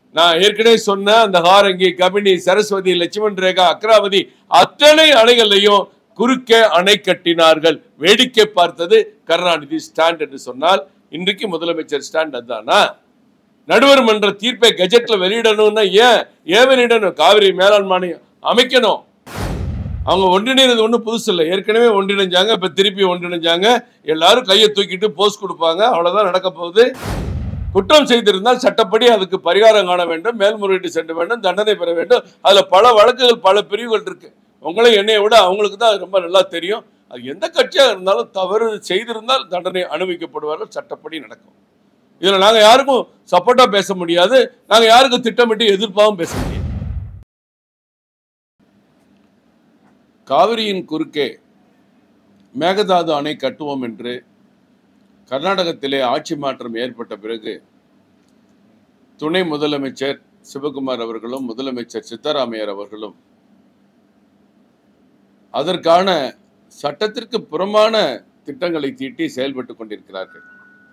நான் ஏற்கனவே சொன்ன அந்த ஹாரங்கி கபினி சரஸ்வதி லட்சுமண் ரேகா அக்ராவதி அத்தனை அணைகளையும் குறுக்கே அணை கட்டினார்கள் வேடிக்கை பார்த்தது கருணாநிதி ஸ்டாண்ட் என்று சொன்னால் இன்றைக்கு முதலமைச்சர் ஸ்டாண்ட் அதுதானா நடுவர் மன்ற தீர்ப்பை கெஜெட்ல வெளியிடணும்னா ஏன் ஏன் வெளியிடணும் காவிரி மேலாண்மை அமைக்கணும் அவங்க ஒன்றிணைறது ஒன்றும் புதுசு இல்லை ஏற்கனவே ஒன்றிணைஞ்சாங்க இப்போ திருப்பி ஒன்றிணைஞ்சாங்க எல்லாரும் கையை தூக்கிட்டு போஸ் கொடுப்பாங்க அவ்வளோதான் நடக்க போகுது குற்றம் செய்திருந்தால் சட்டப்படி அதுக்கு பரிகாரம் காண வேண்டும் மேல்முறையீடு செல்ல வேண்டும் தண்டனை பெற வேண்டும் அதில் பல வழக்குகள் பல பிரிவுகள் இருக்கு உங்களை என்னைய விட அவங்களுக்கு தான் அது ரொம்ப நல்லா தெரியும் அது எந்த கட்சியாக இருந்தாலும் தவறு செய்திருந்தால் தண்டனை அனுபவிக்கப்படுவார்கள் சட்டப்படி நடக்கும் இதில் நாங்கள் யாருக்கும் சப்போர்ட்டாக பேச முடியாது நாங்கள் யாருக்கும் திட்டமிட்டு எதிர்ப்பாகவும் பேச முடியாது காவிரியின் குறுக்கே மேகதாது அணை கட்டுவோம் என்று கர்நாடகத்திலே ஆட்சி மாற்றம் ஏற்பட்ட பிறகு துணை முதலமைச்சர் சிவகுமார் அவர்களும் முதலமைச்சர் சித்தராமையர் அவர்களும் அதற்கான சட்டத்திற்கு புறமான திட்டங்களை தீட்டி செயல்பட்டு கொண்டிருக்கிறார்கள்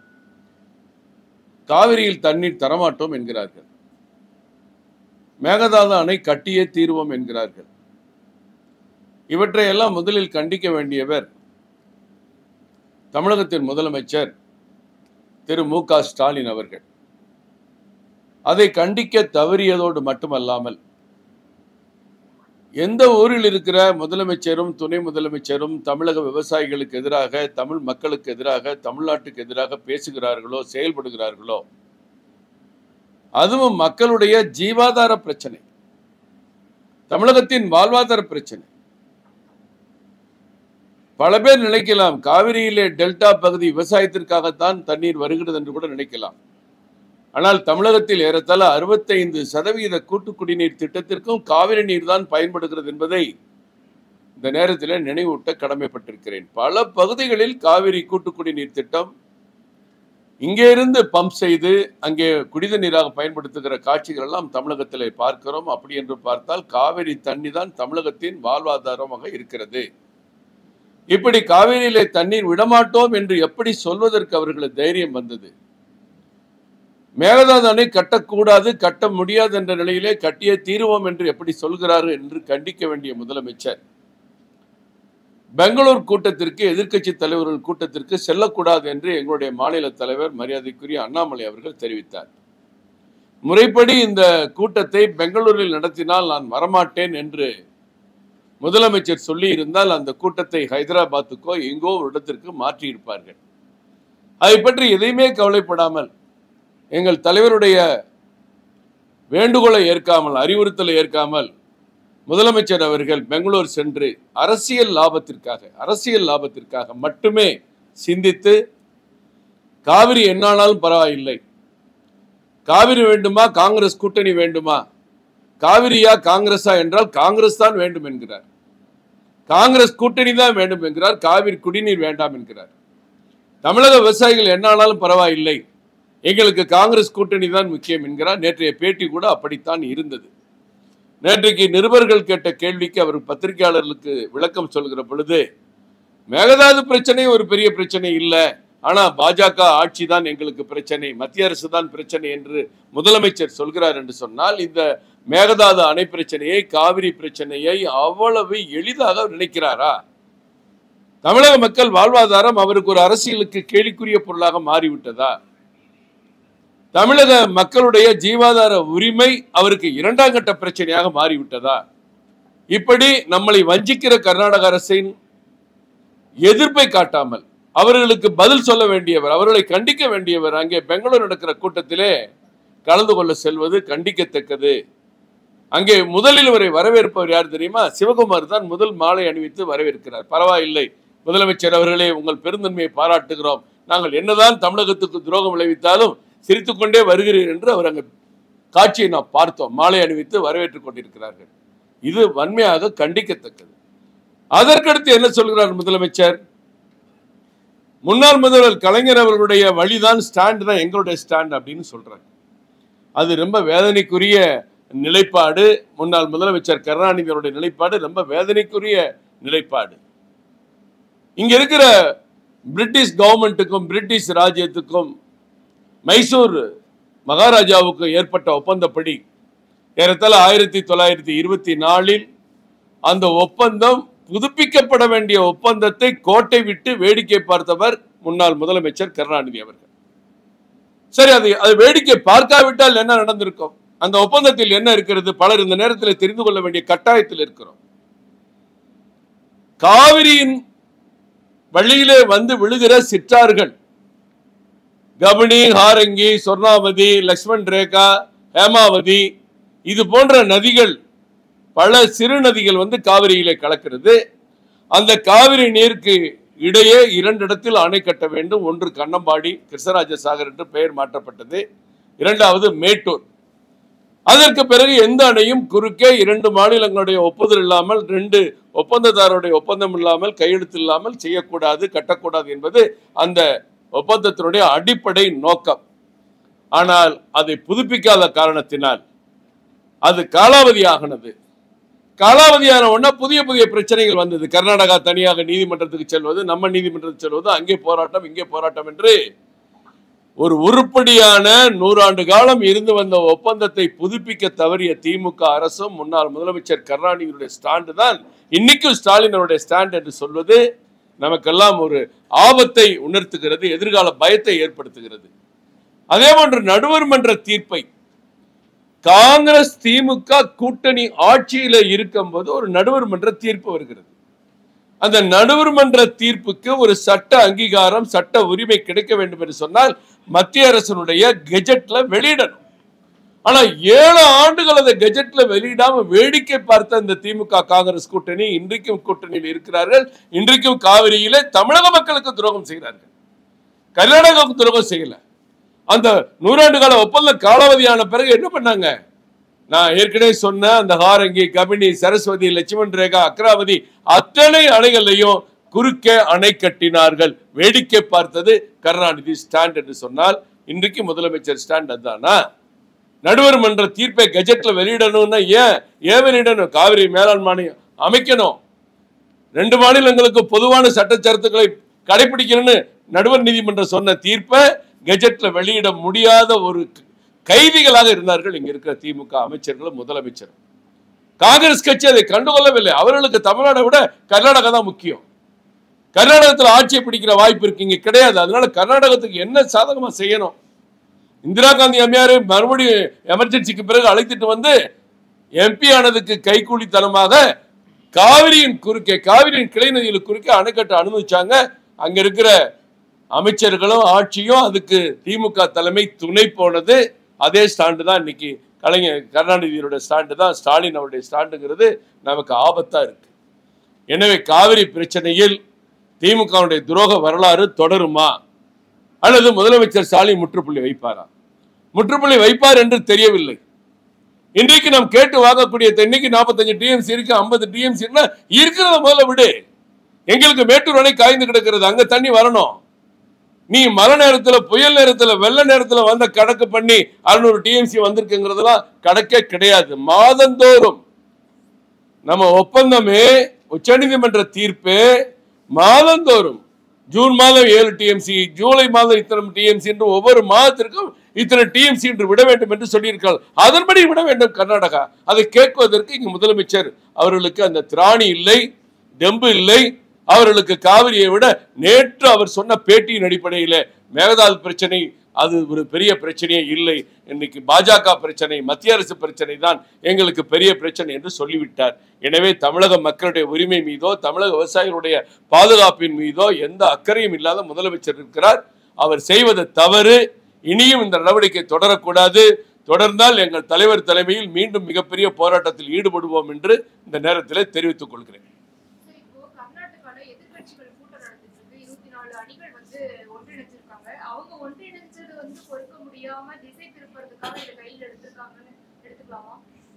காவிரியில் தண்ணீர் தரமாட்டோம் என்கிறார்கள் மேகதாது அணை கட்டியே தீர்வோம் என்கிறார்கள் இவற்றை எல்லாம் முதலில் கண்டிக்க வேண்டியவர் தமிழகத்தின் முதலமைச்சர் திரு மு க ஸ்டாலின் அவர்கள் அதை கண்டிக்க தவறியதோடு மட்டுமல்லாமல் எந்த ஊரில் இருக்கிற முதலமைச்சரும் துணை முதலமைச்சரும் தமிழக விவசாயிகளுக்கு எதிராக தமிழ் மக்களுக்கு எதிராக தமிழ்நாட்டுக்கு எதிராக பேசுகிறார்களோ செயல்படுகிறார்களோ அதுவும் மக்களுடைய ஜீவாதார பிரச்சனை தமிழகத்தின் வாழ்வாதார பிரச்சனை பல பேர் நினைக்கலாம் காவிரியிலே டெல்டா பகுதி விவசாயத்திற்காகத்தான் தண்ணீர் வருகிறது என்று கூட நினைக்கலாம் ஆனால் தமிழகத்தில் ஏறத்தாழ அறுபத்தைந்து சதவீத கூட்டு குடிநீர் திட்டத்திற்கும் காவிரி நீர் தான் பயன்படுகிறது என்பதை இந்த நேரத்தில் நினைவூட்ட கடமைப்பட்டிருக்கிறேன் பல பகுதிகளில் காவிரி கூட்டு குடிநீர் திட்டம் இங்கே இருந்து பம்ப் செய்து அங்கே குடித நீராக பயன்படுத்துகிற காட்சிகள் எல்லாம் தமிழகத்தில் பார்க்கிறோம் அப்படி என்று பார்த்தால் காவிரி தண்ணி தான் தமிழகத்தின் வாழ்வாதாரமாக இருக்கிறது இப்படி காவிரியிலே தண்ணீர் விடமாட்டோம் என்று எப்படி சொல்வதற்கு அவர்களுக்கு தைரியம் வந்தது மேகதாது அணை கட்டக்கூடாது கட்ட முடியாது என்ற நிலையிலே கட்டியே தீருவோம் என்று எப்படி சொல்கிறார்கள் என்று கண்டிக்க வேண்டிய முதலமைச்சர் பெங்களூர் கூட்டத்திற்கு எதிர்க்கட்சி தலைவர்கள் கூட்டத்திற்கு செல்லக்கூடாது என்று எங்களுடைய மாநில தலைவர் மரியாதைக்குரிய அண்ணாமலை அவர்கள் தெரிவித்தார் முறைப்படி இந்த கூட்டத்தை பெங்களூரில் நடத்தினால் நான் வரமாட்டேன் என்று முதலமைச்சர் சொல்லி இருந்தால் அந்த கூட்டத்தை ஹைதராபாத்துக்கோ எங்கோ ஒரு இடத்திற்கு மாற்றி இருப்பார்கள் அதை பற்றி எதையுமே கவலைப்படாமல் எங்கள் தலைவருடைய வேண்டுகோளை ஏற்காமல் அறிவுறுத்தலை ஏற்காமல் முதலமைச்சர் அவர்கள் பெங்களூர் சென்று அரசியல் லாபத்திற்காக அரசியல் லாபத்திற்காக மட்டுமே சிந்தித்து காவிரி என்னானாலும் பரவாயில்லை காவிரி வேண்டுமா காங்கிரஸ் கூட்டணி வேண்டுமா காவிரியா காங்கிரஸா என்றால் காங்கிரஸ் தான் வேண்டும் என்கிறார் காங்கிரஸ் கூட்டணி தான் வேண்டும் என்கிறார் காவிரி குடிநீர் வேண்டாம் என்கிறார் தமிழக விவசாயிகள் என்னானாலும் பரவாயில்லை எங்களுக்கு காங்கிரஸ் கூட்டணி தான் முக்கியம் என்கிறார் நேற்றைய பேட்டி கூட அப்படித்தான் இருந்தது நேற்றைக்கு நிருபர்கள் கேட்ட கேள்விக்கு அவர் பத்திரிகையாளர்களுக்கு விளக்கம் சொல்கிற பொழுது மேகதாது பிரச்சனை ஒரு பெரிய பிரச்சனை இல்லை ஆனா பாஜக ஆட்சி தான் எங்களுக்கு பிரச்சனை மத்திய அரசு தான் பிரச்சனை என்று முதலமைச்சர் சொல்கிறார் என்று சொன்னால் இந்த மேகதாது அணை பிரச்சனையை காவிரி பிரச்சனையை அவ்வளவு எளிதாக நினைக்கிறாரா தமிழக மக்கள் வாழ்வாதாரம் அவருக்கு ஒரு அரசியலுக்கு கேலிக்குரிய பொருளாக மாறிவிட்டதா தமிழக மக்களுடைய ஜீவாதார உரிமை அவருக்கு இரண்டாம் கட்ட பிரச்சனையாக மாறிவிட்டதா இப்படி நம்மளை வஞ்சிக்கிற கர்நாடக அரசின் எதிர்ப்பை காட்டாமல் அவர்களுக்கு பதில் சொல்ல வேண்டியவர் அவர்களை கண்டிக்க வேண்டியவர் அங்கே பெங்களூர் நடக்கிற கூட்டத்திலே கலந்து கொள்ள செல்வது கண்டிக்கத்தக்கது அங்கே முதலில் இவரை வரவேற்பவர் யார் தெரியுமா சிவகுமார் தான் முதல் மாலை அணிவித்து வரவேற்கிறார் பரவாயில்லை முதலமைச்சர் அவர்களே உங்கள் பெருந்தன்மையை பாராட்டுகிறோம் நாங்கள் என்னதான் தமிழகத்துக்கு துரோகம் விளைவித்தாலும் சிரித்துக்கொண்டே வருகிறீர் என்று அவர் அங்கே காட்சியை நாம் பார்த்தோம் மாலை அணிவித்து வரவேற்றுக் கொண்டிருக்கிறார்கள் இது வன்மையாக கண்டிக்கத்தக்கது அதற்கடுத்து என்ன சொல்கிறார் முதலமைச்சர் முன்னாள் முதல்வர் கலைஞர் அவர்களுடைய வழிதான் ஸ்டாண்ட் தான் எங்களுடைய ஸ்டாண்ட் அப்படின்னு சொல்றாங்க அது ரொம்ப வேதனைக்குரிய நிலைப்பாடு முன்னாள் முதலமைச்சர் கருணாநிதியோட நிலைப்பாடு ரொம்ப வேதனைக்குரிய நிலைப்பாடு இங்க இருக்கிற பிரிட்டிஷ் கவர்மெண்ட்டுக்கும் பிரிட்டிஷ் ராஜ்யத்துக்கும் மைசூர் மகாராஜாவுக்கு ஏற்பட்ட ஒப்பந்தப்படி ஏறத்தாழ ஆயிரத்தி தொள்ளாயிரத்தி இருபத்தி நாலில் அந்த ஒப்பந்தம் புதுப்பிக்கப்பட வேண்டிய ஒப்பந்தத்தை கோட்டை விட்டு வேடிக்கை பார்த்தவர் முன்னாள் முதலமைச்சர் கருணாநிதி அவர்கள் சரி அது அது வேடிக்கை பார்க்காவிட்டால் என்ன நடந்திருக்கும் அந்த ஒப்பந்தத்தில் என்ன இருக்கிறது பலர் இந்த நேரத்தில் தெரிந்து கொள்ள வேண்டிய கட்டாயத்தில் இருக்கிறோம் காவிரியின் வழியிலே வந்து விழுகிற சிற்றார்கள் கபினி ஹாரங்கி சொர்ணாவதி லக்ஷ்மண் ரேகா ஹேமாவதி இது போன்ற நதிகள் பல சிறு நதிகள் வந்து காவிரியிலே கலக்கிறது அந்த காவிரி நீருக்கு இடையே இரண்டு இடத்தில் அணை கட்ட வேண்டும் ஒன்று கண்ணம்பாடி கிருஷ்ணராஜ சாகர் என்று பெயர் மாற்றப்பட்டது இரண்டாவது மேட்டூர் அதற்கு பிறகு எந்த அணையும் குறுக்கே இரண்டு மாநிலங்களுடைய ஒப்புதல் இல்லாமல் ரெண்டு ஒப்பந்ததாரருடைய ஒப்பந்தம் இல்லாமல் கையெழுத்து இல்லாமல் செய்யக்கூடாது கட்டக்கூடாது என்பது அந்த ஒப்பந்தத்தினுடைய அடிப்படை நோக்கம் ஆனால் அதை புதுப்பிக்காத காரணத்தினால் அது காலாவதி ஆகினது காலாவதியான உடனே புதிய புதிய பிரச்சனைகள் வந்தது கர்நாடகா தனியாக நீதிமன்றத்துக்கு செல்வது நம்ம நீதிமன்றத்துக்கு செல்வது அங்கே போராட்டம் இங்கே போராட்டம் என்று ஒரு உருப்படியான நூறாண்டு காலம் இருந்து வந்த ஒப்பந்தத்தை புதுப்பிக்க தவறிய திமுக அரசும் முன்னாள் முதலமைச்சர் கருணாநிதியுடைய ஸ்டாண்டு தான் இன்னைக்கும் ஸ்டாலின் அவருடைய ஸ்டாண்ட் என்று சொல்வது நமக்கெல்லாம் ஒரு ஆபத்தை உணர்த்துகிறது எதிர்கால பயத்தை ஏற்படுத்துகிறது அதே போன்று நடுவர் மன்ற தீர்ப்பை காங்கிரஸ் திமுக கூட்டணி ஆட்சியில இருக்கும்போது ஒரு நடுவர் மன்ற தீர்ப்பு வருகிறது அந்த நடுவர் மன்ற தீர்ப்புக்கு ஒரு சட்ட அங்கீகாரம் சட்ட உரிமை கிடைக்க வேண்டும் என்று சொன்னால் மத்திய அரசனுடைய கெஜெட்ல வெளியிடணும் ஆனா ஏழு ஆண்டுகள் அந்த கெஜெட்ல வெளியிடாம வேடிக்கை பார்த்த இந்த திமுக காங்கிரஸ் கூட்டணி இன்றைக்கும் கூட்டணியில் இருக்கிறார்கள் இன்றைக்கும் காவிரியிலே தமிழக மக்களுக்கு துரோகம் செய்கிறார்கள் கர்நாடகாவுக்கு துரோகம் செய்யல அந்த நூறாண்டு கால ஒப்பந்தம் காலாவதியான பிறகு என்ன பண்ணாங்க நான் ஏற்கனவே சொன்ன அந்த ஹாரங்கி கபினி சரஸ்வதி லட்சுமண் ரேகா அக்ராவதி அத்தனை அணைகளையும் குறுக்கே அணை கட்டினார்கள் வேடிக்கை பார்த்தது கருணாநிதி ஸ்டாண்ட் என்று சொன்னால் இன்றைக்கு முதலமைச்சர் ஸ்டாண்ட் அதுதானா நடுவர் மன்ற தீர்ப்பை கெஜெட்ல வெளியிடணும்னா ஏன் ஏன் வெளியிடணும் காவிரி மேலாண்மை அமைக்கணும் ரெண்டு மாநிலங்களுக்கு பொதுவான சட்டச்சரத்துக்களை கடைபிடிக்கணும்னு நடுவர் நீதிமன்றம் சொன்ன தீர்ப்பை கெஜெட்ல வெளியிட முடியாத ஒரு கைதிகளாக இருந்தார்கள் இங்க இருக்கிற திமுக அமைச்சர்களும் முதலமைச்சரும் காங்கிரஸ் கட்சி அதை கண்டுகொள்ளவில்லை அவர்களுக்கு தமிழ்நாடை விட கர்நாடகா தான் முக்கியம் கர்நாடகத்தில் ஆட்சியை பிடிக்கிற வாய்ப்பு இருக்கு இங்க கிடையாது அதனால கர்நாடகத்துக்கு என்ன சாதகமா செய்யணும் இந்திரா காந்தி அம்மையார் மறுபடியும் எமர்ஜென்சிக்கு பிறகு அழைத்துட்டு வந்து எம்பி ஆனதுக்கு கைகூலித்தனமாக காவிரியின் குறுக்கே காவிரியின் கிளை நதியில் குறுக்கே அணைக்கட்ட அனுமதிச்சாங்க அங்க இருக்கிற அமைச்சர்களும் ஆட்சியும் அதுக்கு திமுக தலைமை துணை போனது அதே ஸ்டாண்டு தான் இன்னைக்கு கலைஞர் கருணாநிதியோட ஸ்டாண்டு தான் ஸ்டாலின் அவருடைய ஸ்டாண்டுங்கிறது நமக்கு ஆபத்தா இருக்கு எனவே காவிரி பிரச்சனையில் திமுகவுடைய துரோக வரலாறு தொடருமா அல்லது முதலமைச்சர் ஸ்டாலின் முற்றுப்புள்ளி வைப்பாரா முற்றுப்புள்ளி வைப்பார் என்று தெரியவில்லை இன்றைக்கு நாம் கேட்டு வாங்கக்கூடிய இன்னைக்கு நாற்பத்தஞ்சு டிஎம்சி இருக்கு ஐம்பது டிஎம்சி இருக்கிறத முதல்ல விடு எங்களுக்கு மேட்டூர் அணை காய்ந்து கிடக்கிறது அங்க தண்ணி வரணும் நீ மழை நேரத்துல புயல் நேரத்துல வெள்ள நேரத்துல வந்த கணக்கு பண்ணி அறுநூறு டிஎம்சி வந்திருக்குங்கிறதெல்லாம் கணக்கே கிடையாது மாதந்தோறும் நம்ம ஒப்பந்தமே உச்சநீதிமன்ற தீர்ப்பு மாதந்தோறும் ஜூன் மாதம் ஏழு டிஎம்சி ஜூலை மாதம் இத்தனை டிஎம்சி என்று ஒவ்வொரு மாதத்திற்கும் இத்தனை டிஎம்சி என்று விட வேண்டும் என்று சொல்லியிருக்காள் அதன்படி விட வேண்டும் கர்நாடகா அதை கேட்பதற்கு இங்கு முதலமைச்சர் அவர்களுக்கு அந்த திராணி இல்லை டெம்பு இல்லை அவர்களுக்கு காவிரியை விட நேற்று அவர் சொன்ன பேட்டியின் அடிப்படையில் மேகதாது பிரச்சனை அது ஒரு பெரிய பிரச்சனையே இல்லை இன்னைக்கு பாஜக பிரச்சனை மத்திய அரசு பிரச்சனை தான் எங்களுக்கு பெரிய பிரச்சனை என்று சொல்லிவிட்டார் எனவே தமிழக மக்களுடைய உரிமை மீதோ தமிழக விவசாயிகளுடைய பாதுகாப்பின் மீதோ எந்த அக்கறையும் இல்லாத முதலமைச்சர் இருக்கிறார் அவர் செய்வது தவறு இனியும் இந்த நடவடிக்கை தொடரக்கூடாது தொடர்ந்தால் எங்கள் தலைவர் தலைமையில் மீண்டும் மிகப்பெரிய போராட்டத்தில் ஈடுபடுவோம் என்று இந்த நேரத்தில் தெரிவித்துக் கொள்கிறேன் சரி, இப்போ கர்நாடகால எதிர்க்கட்சிகள் கூட்டம் நடந்துட்டு இருக்கு இருபத்தி நாலு அணிகள் வந்து ஒன்றிணைஞ்சிருக்காங்க அவங்க ஒன்றிணைஞ்சது வந்து பொறுக்க முடியாம திசை திருப்பறதுக்காக இதை கையில் எடுத்திருக்காங்கன்னு எடுத்துக்கலாமா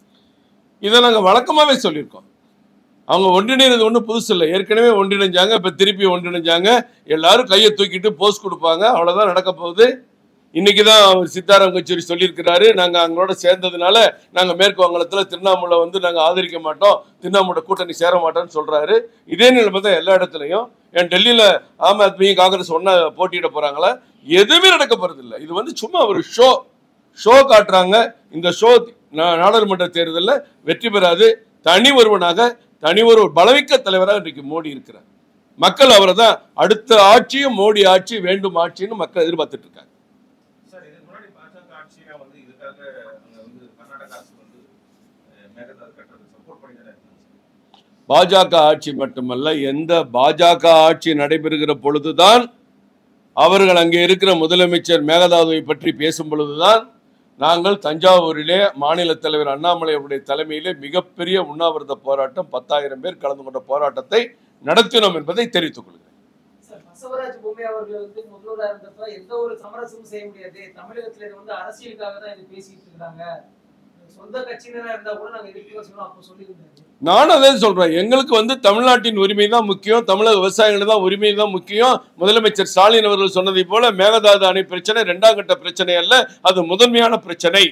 இதை நாங்கள் வழக்கமாகவே சொல்லியிருக்கோம் அவங்க ஒன்றிணைறது ஒன்றும் புதுசு இல்லை ஏற்கனவே ஒன்றிணைஞ்சாங்க இப்போ திருப்பி ஒன்றிணைஞ்சாங்க எல்லாரும் கையை தூக்கிட்டு போஸ் கொடுப்பாங்க அவ்வளோதான் நடக்க போகுது இன்னைக்கு தான் அவர் சித்தாராம் கச்சேரி சொல்லியிருக்கிறாரு நாங்கள் அவங்களோட சேர்ந்ததுனால நாங்கள் மேற்கு வங்கத்தில் திருவண்ணாமலை வந்து நாங்கள் ஆதரிக்க மாட்டோம் திருவண்ணாமலை கூட்டணி சேர மாட்டோம்னு சொல்கிறாரு இதே நிலைமை தான் எல்லா இடத்துலையும் என் டெல்லியில் ஆம் ஆத்மி காங்கிரஸ் ஒன்றா போட்டியிட போகிறாங்களா எதுவுமே நடக்க போகிறது இல்லை இது வந்து சும்மா ஒரு ஷோ ஷோ காட்டுறாங்க இந்த ஷோ நா- நாடாளுமன்ற தேர்தலில் வெற்றி பெறாது தனி ஒருவனாக தனி ஒரு பலமிக்க தலைவராக இன்றைக்கு மோடி இருக்கிறார் மக்கள் அவரை தான் அடுத்த ஆட்சியும் மோடி ஆட்சி வேண்டும் ஆட்சின்னு மக்கள் எதிர்பார்த்துட்டு இருக்காங்க சார் இதுக்கு முன்னாடி பாஜக ஆட்சியா வந்து இதுக்காக அங்க வந்து கர்நாடக அரசு வந்து அஹ், மேகதாது கட்டுறதுக்கு சப்போர்ட் பண்ணி தானே இருந்தாங்க சார். பாஜக ஆட்சி மட்டுமல்ல எந்த பாஜக ஆட்சி நடைபெறுகிற பொழுதுதான் அவர்கள் அங்கே இருக்கிற முதலமைச்சர் மேகதாதுவை பற்றி பேசும் பொழுதுதான் நாங்கள் தஞ்சாவூரிலே மாநில தலைவர் அண்ணாமலை அவருடைய தலைமையிலே மிகப்பெரிய உண்ணாவிரத போராட்டம் பத்தாயிரம் பேர் கலந்து கொண்ட போராட்டத்தை நடத்தினோம் என்பதை தெரிவித்துக் கொள்கிறேன் சார் பசவராஜ் பொம்மை அவர்கள் வந்து முதல்வரா இருந்தப்ப எந்த ஒரு சமரசமும் செய்ய முடியாது தமிழகத்துல இது வந்து அரசியலுக்காக தான் இது பேசிட்டு இருக்காங்க சொந்த கட்சியினரா இருந்தா கூட நாங்க எதிர்ப்பு சொன்னோம் அப்போ சொல்லியிருந்தாரு நான் அதே சொல்றேன் எங்களுக்கு வந்து தமிழ்நாட்டின் உரிமை தான் முக்கியம் தமிழக விவசாயிகள் தான் உரிமை தான் முக்கியம் முதலமைச்சர் ஸ்டாலின் அவர்கள் சொன்னதை போல மேகதாது அணை பிரச்சனை இரண்டாம் கட்ட பிரச்சனை அல்ல அது முதன்மையான பிரச்சனை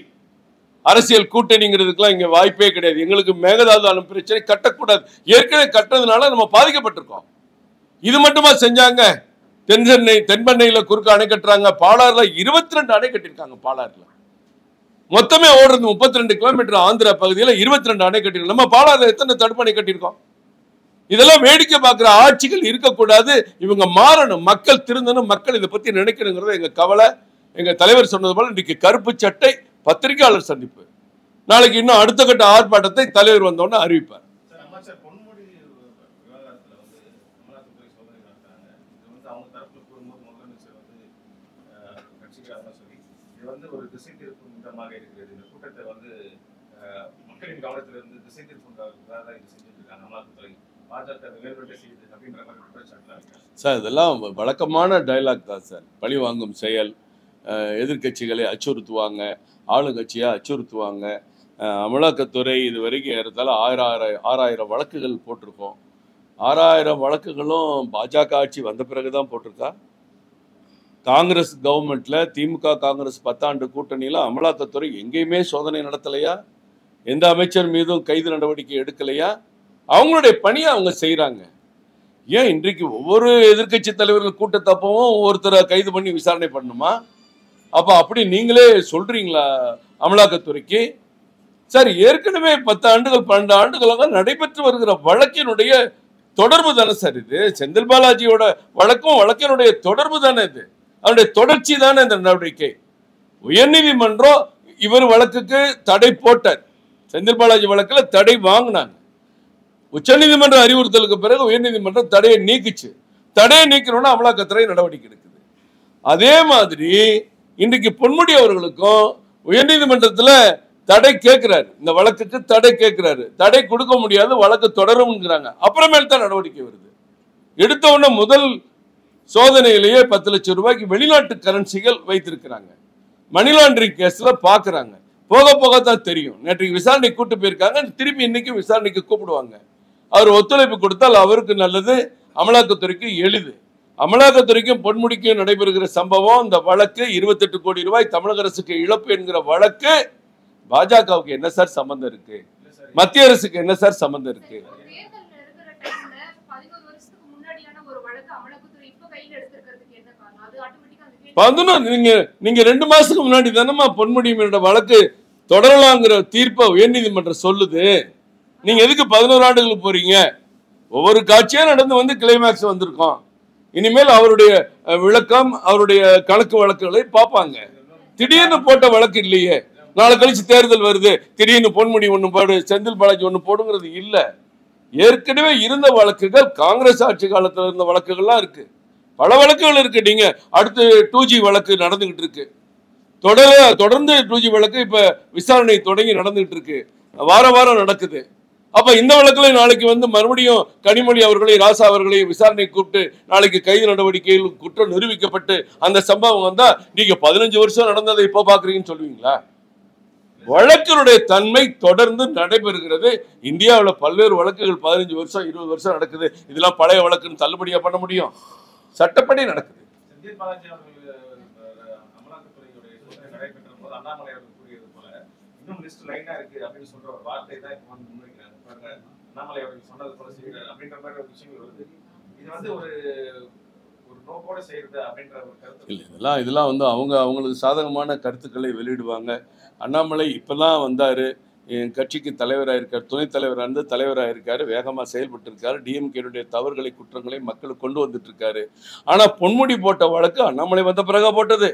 அரசியல் கூட்டணிங்கிறதுக்கெல்லாம் இங்க வாய்ப்பே கிடையாது எங்களுக்கு மேகதாது அணை பிரச்சனை கட்டக்கூடாது ஏற்கனவே கட்டுறதுனால நம்ம பாதிக்கப்பட்டிருக்கோம் இது மட்டுமா செஞ்சாங்க தென்சென்னை தென்பெண்ணையில குறுக்க அணை கட்டுறாங்க பாலாறுல இருபத்தி ரெண்டு அணை கட்டியிருக்காங்க பாலாறுல மொத்தமே ஓடுறது முப்பத்தி ரெண்டு கிலோமீட்டர் ஆந்திரா பகுதியில் இருபத்தி ரெண்டு அணை கட்டிருக்கோம் நம்ம பாலாறுல எத்தனை தடுப்பணை கட்டியிருக்கோம் இதெல்லாம் வேடிக்கை பார்க்குற ஆட்சிகள் இருக்கக்கூடாது இவங்க மாறணும் மக்கள் திருந்தணும் மக்கள் இதை பத்தி நினைக்கணுங்கிறது எங்க கவலை எங்க தலைவர் சொன்னது போல இன்னைக்கு கருப்பு சட்டை பத்திரிகையாளர் சந்திப்பு நாளைக்கு இன்னும் அடுத்த கட்ட ஆர்ப்பாட்டத்தை தலைவர் வந்தோடனே அறிவிப்பார் சார் அமைச்சர் பொன்முடி விவகாரத்துல வந்து அமலாக்கத்துறை சோதனை நடத்துறாங்க இது வந்து அவங்க தரப்புல கூறும்போது முதலமைச்சர் வந்து அஹ், கட்சிக்காரங்க சொல்லி இது வந்து ஒரு திசை திருப்பும் விதமாக இருக்கிறது இந்த கூட்டத்தை வந்து அஹ், மக்களின் கவனத்திலிருந்து திசை திருப்புங்கிறதுக்காக தான் இது செஞ்சுட்டு இருக்காங்க அமலாக்கத்துறை பாஜக வேறுபட்ட செய்யுது அப்படின்ற மாதிரி குற்றச்சாட்டுலாம் இருக்காங்க சார் இதெல்லாம் வழக்கமான டயலாக் தான் சார் பழி வாங்கும் செயல் அஹ், எதிர்க்கட்சிகளை அச்சுறுத்துவாங்க ஆளுங்கட்சியை அச்சுறுத்துவாங்க அஹ், அமலாக்கத்துறை இது வரைக்கும் ஏறத்தாழ ஆயிரம் ஆயிரம் ஆறாயிரம் வழக்குகள் போட்டிருக்கோம் ஆறாயிரம் வழக்குகளும் பாஜக ஆட்சி வந்த பிறகு தான் போட்டிருக்கா காங்கிரஸ் கவர்மெண்ட்ல திமுக காங்கிரஸ் பத்தாண்டு கூட்டணியில அமலாக்கத்துறை எங்கேயுமே சோதனை நடத்தலையா எந்த அமைச்சர் மீதும் கைது நடவடிக்கை எடுக்கலையா அவங்களுடைய பணியை அவங்க செய்றாங்க ஏன் இன்றைக்கு ஒவ்வொரு எதிர்க்கட்சி தலைவர்கள் கூட்டத்தப்பவும் ஒவ்வொருத்தரை கைது பண்ணி விசாரணை பண்ணணுமா அப்ப அப்படி நீங்களே சொல்றீங்களா அமலாக்கத்துறைக்கு சார் ஏற்கனவே பத்து ஆண்டுகள் பன்னெண்டு ஆண்டுகளாக நடைபெற்று வருகிற வழக்கினுடைய தொடர்பு தானே சார் இது செந்தில் பாலாஜியோட வழக்கும் வழக்கினுடைய தொடர்பு தானே இது அவருடைய தொடர்ச்சி தானே இந்த நடவடிக்கை உயர்நீதிமன்றம் இவர் வழக்குக்கு தடை போட்டார் செந்தில் பாலாஜி வழக்கில் தடை வாங்கினாங்க உச்சநீதிமன்ற அறிவுறுத்தலுக்கு பிறகு உயர்நீதிமன்றம் தடையை நீக்குச்சு தடையை நீக்கணும்னா அமலாக்கத்துறை நடவடிக்கை எடுக்குது அதே மாதிரி இன்றைக்கு பொன்முடி அவர்களுக்கும் உயர்நீதிமன்றத்துல தடை கேட்கிறாரு இந்த வழக்குக்கு தடை கேட்கிறாரு தடை கொடுக்க முடியாது வழக்கு தொடரும்ங்கிறாங்க அப்புறமேல் தான் நடவடிக்கை வருது எடுத்த உடனே முதல் சோதனையிலேயே பத்து லட்சம் ரூபாய்க்கு வெளிநாட்டு கரன்சிகள் வைத்திருக்கிறாங்க மணி லாண்டரிங் கேஸ்ல பாக்குறாங்க போக போக தான் தெரியும் நேற்றைக்கு விசாரணை கூட்டு போயிருக்காங்க திருப்பி இன்னைக்கு விசாரணைக்கு கூப்பிடுவாங்க அவர் ஒத்துழைப்பு கொடுத்தால் அவருக்கு நல்லது அமலாக்கத்துறைக்கு எளிது அமலாக்கத்துறைக்கும் பொன்முடிக்கும் நடைபெறுகிற சம்பவம் இந்த வழக்கு இருபத்தெட்டு கோடி ரூபாய் தமிழக அரசுக்கு இழப்பு என்கிற வழக்கு பாஜகவுக்கு என்ன சார் சம்பந்தம் இருக்கு இல்ல சார் மத்திய அரசுக்கு என்ன சார் சம்பந்தம் இருக்கு இப்போ தேர்தல் இருக்கிற டைம்ல பதினோரு வருஷத்துக்கு முன்னாடியான ஒரு வழக்கு அமலாக்கத்துறை இப்ப கையில எடுத்திருக்கிறதுக்கு என்ன காரணம் அது ஆட்டோமேட்டிக்கா அந்த கேள்வி பதினொன்று நீங்க நீங்க ரெண்டு மாசத்துக்கு முன்னாடி தானம்மா பொன்முடியினோட வழக்கு தொடரலாங்கிற தீர்ப்பை உயர்நீதிமன்றம் சொல்லுது நீங்க எதுக்கு பதினோரு ஆண்டுகளுக்கு போறீங்க ஒவ்வொரு காட்சியா நடந்து வந்து கிளைமேக்ஸ் வந்திருக்கோம் இனிமேல் அவருடைய அஹ், விளக்கம் அவருடைய கணக்கு வழக்குகளை பார்ப்பாங்க திடீர்னு போட்ட வழக்கு இல்லையே நாளை கழிச்சு தேர்தல் வருது திடீர்னு பொன்முடி ஒன்று போடு செந்தில் பாலாஜி ஒன்று போடுங்கிறது இல்லை ஏற்கனவே இருந்த வழக்குகள் காங்கிரஸ் ஆட்சி காலத்துல இருந்த வழக்குகள்லாம் இருக்கு பல வழக்குகள் இருக்கு நீங்க அடுத்து டூ ஜி வழக்கு நடந்துகிட்டு இருக்கு தொடர தொடர்ந்து டூ ஜி வழக்கு இப்ப விசாரணை தொடங்கி நடந்துகிட்டு இருக்கு வார வாரம் நடக்குது அப்ப இந்த வழக்குல நாளைக்கு வந்து மறுபடியும் கனிமொழி அவர்களை ராசா அவர்களை விசாரணை கூப்பிட்டு நாளைக்கு கைது நடவடிக்கையில் குற்றம் நிரூபிக்கப்பட்டு அந்த சம்பவம் வந்தா நீங்க பதினஞ்சு வருஷம் நடந்ததை இப்போ பாக்குறீங்கன்னு சொல்லுவீங்களா வழக்கினுடைய தன்மை தொடர்ந்து நடைபெறுகிறது இந்தியாவில் பல்வேறு வழக்குகள் பதினஞ்சு வருஷம் இருபது வருஷம் நடக்குது இதெல்லாம் பழைய வழக்குன்னு தள்ளுபடியா பண்ண முடியும் சட்டப்படி நடக்குது செந்தில் பாலாஜி அவர்கள் அஹ், அமலாக்கத்துறையுடைய சோதனை நடைபெற்ற போது அண்ணாமலை அவர்கள் கூறியது போல இன்னும் லிஸ்ட் லைனா இருக்கு அப்படின்னு சொல்ற ஒரு வார்த்தை தான் இப்போ வந்து முன்வைக்கிறாங்க பாருங்க அண்ணாமலை அவர்கள் சொன்னது போல செய்கிறார் அப்படின்ற மாதிரி ஒரு விஷயங்கள் வருது இது வந்து ஒரு ஒரு நோக்கோட செய்யறது அப்படின்ற ஒரு கருத்து இல்லை இதெல்லாம் இதெல்லாம் வந்து அவங்க அவங்களுக்கு சாதகமான கருத்துக்களை வெளியிடுவாங்க அண்ணாமலை இப்பதான் வந்தார் என் கட்சிக்கு தலைவராக இருக்கார் துணைத் தலைவராக இருந்து தலைவராக இருக்காரு வேகமாக செயல்பட்டு இருக்காரு டிஎம்கேனுடைய தவறுகளை குற்றங்களை மக்களுக்கு கொண்டு வந்துட்டு இருக்காரு ஆனால் பொன்முடி போட்ட வழக்கு அண்ணாமலை வந்த பிறகா போட்டது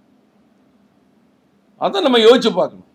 அதை நம்ம யோசிச்சு பார்க்கணும்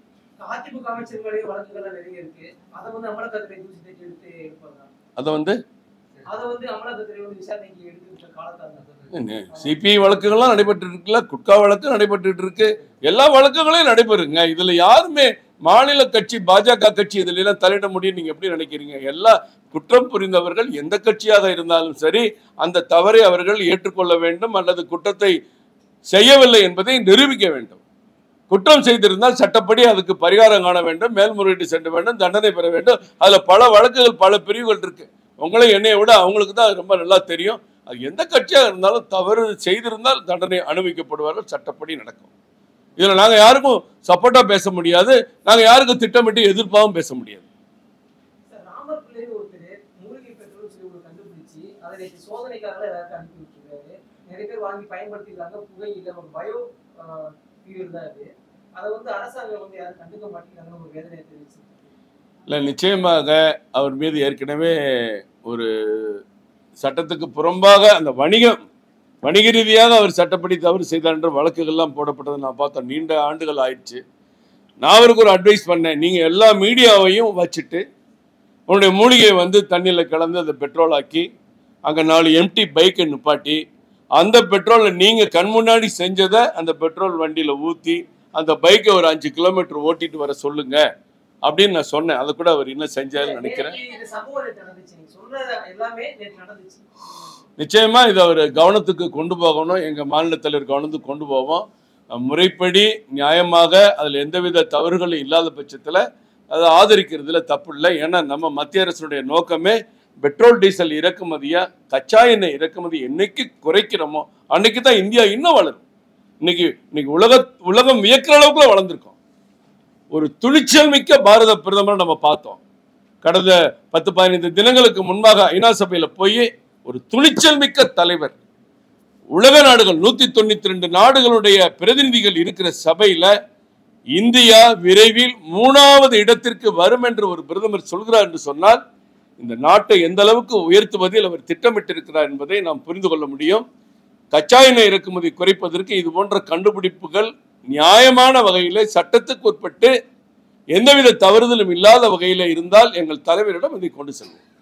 அதிமுக அமைச்சர்களுடைய வழக்குகள்லாம் நிறைய இருக்கு அதை வந்து அமலாக்கத்துறை தூசி தட்டி எடுத்து எடுப்பாங்க அதை வந்து அதை வந்து அமலாக்கத்துறை வந்து விசாரணைக்கு எடுத்து காலத்தாங்க சிபிஐ வழக்குகள்லாம் நடைபெற்று இருக்குல்ல குட்கா வழக்கு நடைபெற்றுட்டு இருக்கு எல்லா வழக்குகளையும் நடைபெறுங்க இதுல யாருமே மாநில கட்சி பாஜக கட்சி இதுல எல்லாம் தலையிட முடியும் நீங்க எப்படி நினைக்கிறீங்க எல்லா குற்றம் புரிந்தவர்கள் எந்த கட்சியாக இருந்தாலும் சரி அந்த தவறை அவர்கள் ஏற்றுக்கொள்ள வேண்டும் அல்லது குற்றத்தை செய்யவில்லை என்பதை நிரூபிக்க வேண்டும் குற்றம் செய்திருந்தால் சட்டப்படி அதுக்கு பரிகாரம் காண வேண்டும் மேல்முறையீடு செல்ல வேண்டும் தண்டனை பெற வேண்டும் அதுல பல வழக்குகள் பல பிரிவுகள் இருக்கு உங்களை என்னைய விட அவங்களுக்கு தான் அது ரொம்ப நல்லா தெரியும் அது எந்த கட்சியாக இருந்தாலும் தவறு செய்திருந்தால் தண்டனை அனுபவிக்கப்படுவார்கள் சட்டப்படி நடக்கும் இதில் நாங்கள் யாருக்கும் சப்போர்ட்டாக பேச முடியாது நாங்கள் யாருக்கும் திட்டமிட்டு எதிர்ப்பாகவும் பேச முடியாது சார் ராமர் பிள்ளைன்னு ஒருத்தர் மூலிகை பெட்ரோல் சொல்லி ஒரு கண்டுபிடிச்சு அதை நேற்று சோதனைக்காக எல்லாருக்கும் அனுப்பி விட்டுருக்காரு நிறைய பேர் வாங்கி பயன்படுத்திருக்காங்க புகை இல்லை ஒரு பயோ ஃபியூல் தான் அது அதை வந்து அரசாங்கம் வந்து யாரும் கண்டுக்க மாட்டேங்கிறாங்கன்னு ஒரு வேதனையை தெரிவிச்சு இல்லை நிச்சயமாக அவர் மீது ஏற்கனவே ஒரு சட்டத்துக்கு புறம்பாக அந்த வணிகம் வணிக ரீதியாக அவர் சட்டப்படி தவறு செய்தார் என்ற வழக்குகள்லாம் போடப்பட்டதை நான் பார்த்தேன் நீண்ட ஆண்டுகள் ஆயிடுச்சு நான் அவருக்கு ஒரு அட்வைஸ் பண்ணேன் நீங்கள் எல்லா மீடியாவையும் வச்சுட்டு உன்னுடைய மூலிகையை வந்து தண்ணியில் கலந்து அதை பெட்ரோல் ஆக்கி அங்கே நாலு எம்டி பைக்கை நிப்பாட்டி அந்த பெட்ரோலை நீங்கள் கண் முன்னாடி செஞ்சதை அந்த பெட்ரோல் வண்டியில் ஊற்றி அந்த பைக்கை ஒரு அஞ்சு கிலோமீட்டர் ஓட்டிட்டு வர சொல்லுங்க அப்படின்னு நான் சொன்னேன் அதை கூட அவர் இன்னும் செஞ்சாருன்னு நினைக்கிறேன் நேற்று இந்த சம்பவம் நேற்று நடந்துச்சு நீங்க சொல்றது எல்லாமே நேற்று நடந்துச்சு நிச்சயமா இதை அவர் கவனத்துக்கு கொண்டு போகணும் எங்க மாநில தலைவர் கவனத்துக்கு கொண்டு போவோம் அஹ் முறைப்படி நியாயமாக அதுல எந்தவித தவறுகளும் இல்லாத பட்சத்துல அதை ஆதரிக்கிறதுல தப்பு இல்லை ஏன்னா நம்ம மத்திய அரசுடைய நோக்கமே பெட்ரோல் டீசல் இறக்குமதியா கச்சா எண்ணெய் இறக்குமதி என்னைக்கு குறைக்கிறோமோ அன்னைக்கு தான் இந்தியா இன்னும் வளரும் இன்னைக்கு இன்னைக்கு உலக உலகம் வியக்கிற அளவுக்குள்ள வளர்ந்துருக்கோம் ஒரு துணிச்சல் மிக்க பாரத பிரதமரை நம்ம பார்த்தோம் கடந்த பத்து பதினைந்து தினங்களுக்கு முன்பாக ஐநா சபையில போய் ஒரு துணிச்சல் மிக்க தலைவர் உலக நாடுகள் நூத்தி தொண்ணூத்தி ரெண்டு நாடுகளுடைய பிரதிநிதிகள் இருக்கிற சபையில இந்தியா விரைவில் மூணாவது இடத்திற்கு வரும் என்று ஒரு பிரதமர் சொல்கிறார் என்று சொன்னால் இந்த நாட்டை எந்த அளவுக்கு உயர்த்துவதில் அவர் திட்டமிட்டிருக்கிறார் என்பதை நாம் புரிந்து கொள்ள முடியும் கச்சா எண்ணெய் இறக்குமதி குறைப்பதற்கு இது போன்ற கண்டுபிடிப்புகள் நியாயமான வகையிலே சட்டத்துக்கு உட்பட்டு எந்தவித தவறுதலும் இல்லாத வகையில இருந்தால் எங்கள் தலைவரிடம் இதை கொண்டு செல்வோம்